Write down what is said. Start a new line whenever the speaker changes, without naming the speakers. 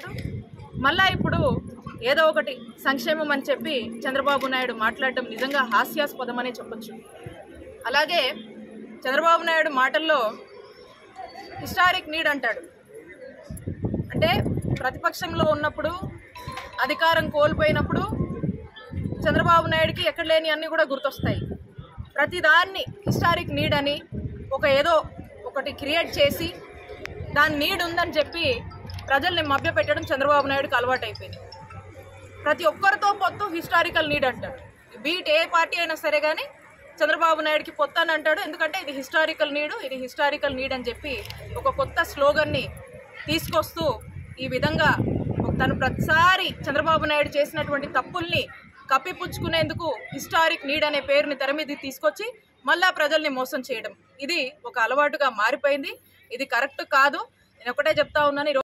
కావచ్చు మళ్ళా ఇప్పుడు ఏదో ఒకటి సంక్షేమం అని చెప్పి చంద్రబాబు నాయుడు మాట్లాడడం నిజంగా హాస్యాస్పదమనే చెప్పొచ్చు అలాగే చంద్రబాబు నాయుడు మాటల్లో హిస్టారిక్ నీడ్ అంటాడు అంటే ప్రతిపక్షంలో ఉన్నప్పుడు అధికారం కోల్పోయినప్పుడు చంద్రబాబు నాయుడుకి ఎక్కడ లేని అన్నీ కూడా గుర్తొస్తాయి ప్రతిదాన్ని హిస్టారిక్ నీడ్ అని ఒక ఏదో ఒకటి క్రియేట్ చేసి దాని నీడ్ ఉందని చెప్పి ప్రజల్ని మభ్యపెట్టడం చంద్రబాబు నాయుడుకి అలవాటైపోయింది ప్రతి ఒక్కరితో పొత్తు హిస్టారికల్ నీడ్ అంటాడు బీట్ ఏ పార్టీ అయినా సరే కానీ చంద్రబాబు నాయుడుకి పొత్తు అని అంటాడు ఎందుకంటే ఇది హిస్టారికల్ నీడ్ ఇది హిస్టారికల్ నీడ్ అని చెప్పి ఒక కొత్త స్లోగన్ని తీసుకొస్తూ ఈ విధంగా తను ప్రతిసారి చంద్రబాబు నాయుడు చేసినటువంటి తప్పుల్ని కప్పిపుచ్చుకునేందుకు హిస్టారిక్ నీడ్ అనే పేరుని తెర మీద తీసుకొచ్చి మళ్ళా ప్రజల్ని మోసం చేయడం ఇది ఒక అలవాటుగా మారిపోయింది ఇది కరెక్ట్ కాదు నేను ఒకటే చెప్తా ఉన్నాను ఈ